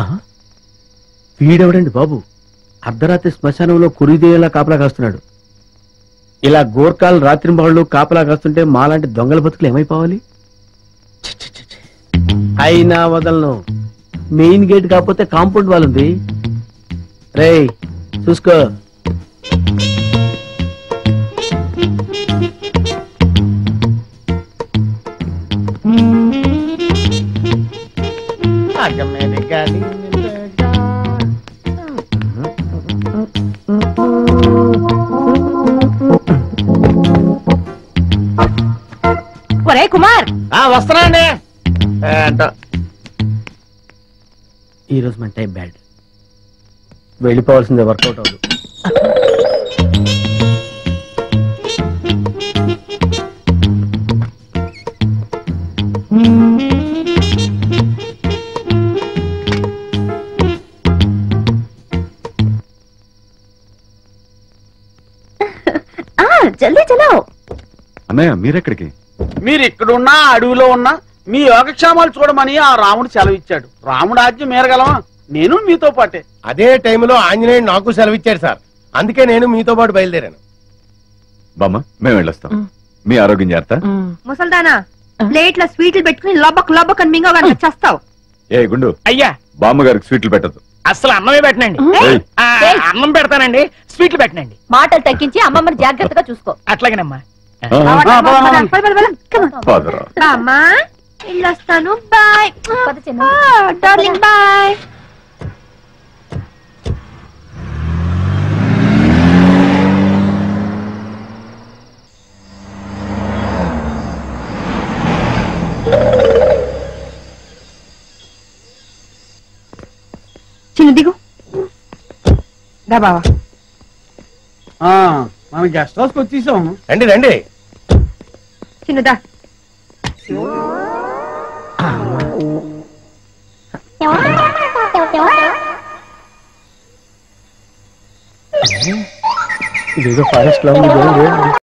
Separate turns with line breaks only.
వీడెవడండి బాబు అర్ధరాత్రి శ్మశానంలో కురిదేలా కాపలా కాస్తున్నాడు ఇలా గోర్ఖాలు రాత్రింబాళ్ళు కాపలా కాస్తుంటే మాలాంటి దొంగల బతుకులు ఏమైపోవాలి ఛీ, ఛీ, ఛీ, ఛీ. అయినా వదలను మెయిన్ గేట్ కాకపోతే కాంపౌండ్ వాల్ ఉంది రేయ్ చూసుకో
ఒరే కుమార్
వస్తున్నాండి
ఈ రోజు మన టైం బ్యాడ్ వెళ్ళిపోవాల్సిందే వర్కౌట్ అవ్వదు
ఆ జల్దీ చలో
అన్నయ్య మీరెక్కడికి
మీరు ఇక్కడున్నా అడవిలో ఉన్నా మీ యోగక్షేమాలు చూడమని ఆ రాముడు సెలవిచ్చాడు రాముడు ఆజ్ఞ మేరగలమా నేను మీతో పాటే
అదే టైంలో ఆంజనేయుడు నాకు సెలవిచ్చాడు సార్ అందుకే నేను మీతో పాటు బయలుదేరాను
బామ్మ మేము వెళ్ళొస్తాం మీ ఆరోగ్యం జాగ్రత్త
ముసల్దానా ప్లేట్ల స్వీట్లు పెట్టుకుని లబ్బక్ లబ్బక్ అని మింగ చేస్తావు
ఏ గుండు
అయ్యా
బామ్మ గారికి స్వీట్లు పెట్టదు
అసలు అన్నమే పెట్టనండి
ఏయ్,
ఆ, అన్నం పెడతానండి స్వీట్లు పెట్టనండి
మాటలు తగ్గించి అమ్మమ్మని జాగ్రత్తగా చూసుకో
అట్లాగేనమ్మా
ఆ, పదరా.
అమ్మా వెళ్ళొస్తాను బాయ్ డార్లింగ్ బాయ్ చిన్న దిగు దా బావా
మనం గెస్ట్ హౌస్కి వచ్చేసాము
రండి రండి
చిన్నదా
ఇదేదో ఫారెస్ట్ లో ఉంది